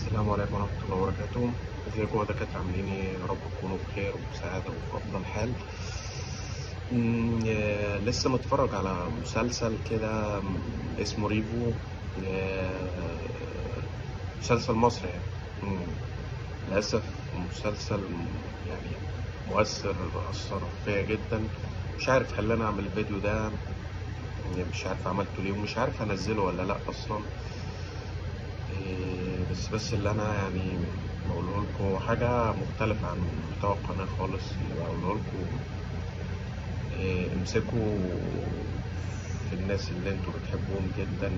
السلام عليكم ورحمة الله وبركاته ازيكم يا دكاترة عاملين ايه يا رب تكونوا بخير وبسعادة وفي أفضل حال مم، آه، لسه متفرج على مسلسل كده مم، اسمه ريفو آه، مسلسل مصري يعني مم، للأسف مسلسل م- يعني مؤثر أثر فيا جدا مش عارف هل أنا أعمل الفيديو ده يعني مش عارف عملته ليه ومش عارف أنزله ولا لأ أصلا إيه، بس بس اللي انا يعني بقوله لكم حاجة مختلفة عن محتوى القناة خالص اللي بقوله لكم إيه، امسكوا في الناس اللي انتوا بتحبوهم جدا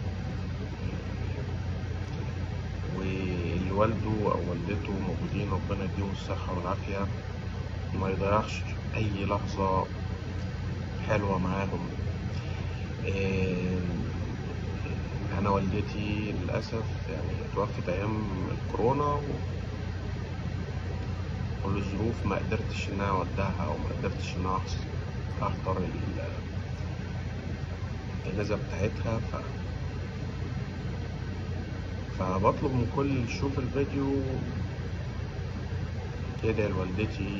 واللي والده او والدته موجودين ربنا يديهم الصحة والعافية ما يضيعش اي لحظة حلوة معاهم إيه، انا والدتي للاسف يعني اتوفت ايام الكورونا و- ولظروف ما قدرتش ان انا اودعها او ما قدرتش ان انا أحص- احضر ال- الجنازه بتاعتها ف فبطلب من كل اللي يشوف الفيديو يدعي لوالدتي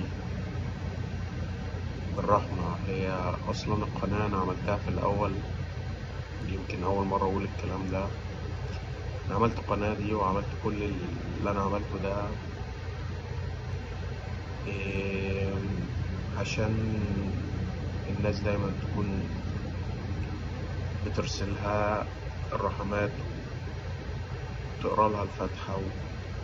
بالرحمة هي أصلا القناة أنا عملتها في الأول يمكن أول مرة أقول الكلام ده أنا عملت القناة دي وعملت كل اللي أنا عملته ده إيه، عشان الناس دايما تكون بترسلها الرحمات وتقرا لها الفاتحة و...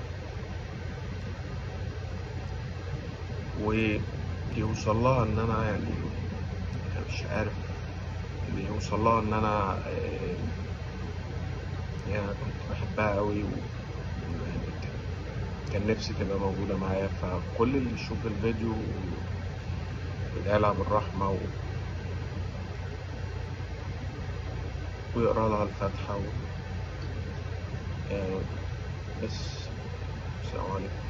ويوصل لها إن أنا يعني يعني مش عارف يوصل لها إن أنا إيه، يعني كنت بحبها أوي و... يعني كان نفسي تبقى موجودة معايا فكل اللي يشوف الفيديو يدعي لها بالرحمة و... ويقرا لها الفاتحة و... يعني بس السلام عليكم